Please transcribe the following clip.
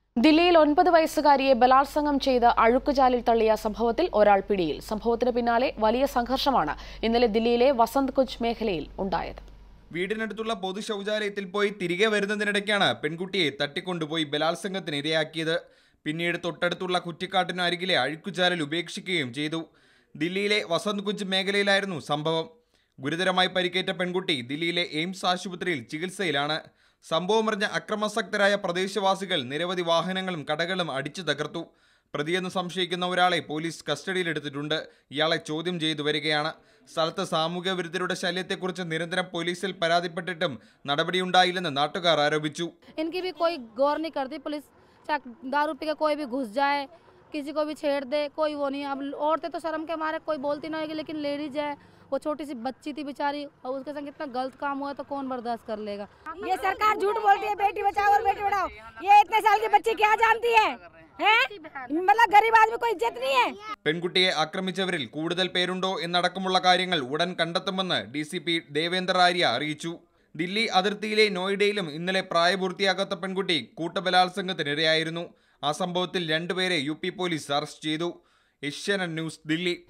ദില്ലിയിൽ ഒൻപത് വയസ്സുകാരിയെ ബലാത്സംഗം ചെയ്ത് അഴുക്കുചാലിൽ തള്ളിയ സംഭവത്തിൽ ഒരാൾ പിടിയിൽ സംഭവത്തിന് പിന്നാലെ വലിയ സംഘർഷമാണ് ഇന്നലെ ദില്ലിയിലെ വസന്ത് കുഞ്ച് മേഖലയിൽ ഉണ്ടായത് വീടിനടുത്തുള്ള പൊതു ശൗചാലയത്തിൽ പോയി തിരികെ വരുന്നതിനിടയ്ക്കാണ് പെൺകുട്ടിയെ തട്ടിക്കൊണ്ടുപോയി ബലാത്സംഗത്തിന് ഇരയാക്കിയത് പിന്നീട് തൊട്ടടുത്തുള്ള കുറ്റിക്കാട്ടിനു അരികിലെ അഴുക്കുചാലിൽ ഉപേക്ഷിക്കുകയും ചെയ്തു ദില്ലിയിലെ വസന്ത് കുഞ്ച് മേഖലയിലായിരുന്നു സംഭവം ഗുരുതരമായി പരിക്കേറ്റ പെൺകുട്ടി ദില്ലിയിലെ എയിംസ് ആശുപത്രിയിൽ ചികിത്സയിലാണ് സംഭവമറിഞ്ഞ അക്രമാസക്തരായ പ്രദേശവാസികൾ നിരവധി വാഹനങ്ങളും കടകളും അടിച്ചു തകർത്തു പ്രതിയെന്ന് സംശയിക്കുന്ന ഒരാളെ പോലീസ് കസ്റ്റഡിയിലെടുത്തിട്ടുണ്ട് ഇയാളെ ചോദ്യം ചെയ്തു വരികയാണ് സ്ഥലത്ത് സാമൂഹ്യ വിരുദ്ധരുടെ ശല്യത്തെക്കുറിച്ച് നിരന്തരം പോലീസിൽ പരാതിപ്പെട്ടിട്ടും നടപടിയുണ്ടായില്ലെന്ന് നാട്ടുകാർ ആരോപിച്ചു इनकी भी कोई गौर नहीं करती पुलिस चाहे दारू पी के कोई भी घुस जाए किसी को भी छेड़ दे कोई वो नहीं अब औरतें तो शर्म के मारे कोई बोलती नहीं होगी लेकिन लेडीज है वो छोटी सी बच्ची थी बेचारी और उसके संग इतना गलत काम हुआ तो कौन बर्दाश्त कर लेगा ये सरकार झूठ बोलती है बेटी बचाओ और बेटी बढ़ाओ ये इतने साल की बच्ची क्या जानती है हैं? मतलब गरीब आदमी को इज्जत नहीं है പെൺകുട്ടിയെ ആക്രമിച്ചവരിൽ കൂടുതൽ പേരുണ്ടോ എന്നടക്കമുള്ള കാര്യങ്ങൾ ഉടൻ കണ്ടെത്തുമെന്ന് D C P Devendra Arya അറിയിച്ചു ദില്ലി അതിർത്തിയിലെ നോയിഡയിലും ഇന്നലെ പ്രായപൂർത്തിയാകാത്ത പെൺകുട്ടി കൂട്ടബലാത്സംഗത്തിനിരയായിരുന്നു ആ സംഭവത്തിൽ രണ്ടുപേരെ യു പി പോലീസ് അറസ്റ്റ് ചെയ്തു ഏഷ്യാനെറ്റ് ന്യൂസ് ദില്ലി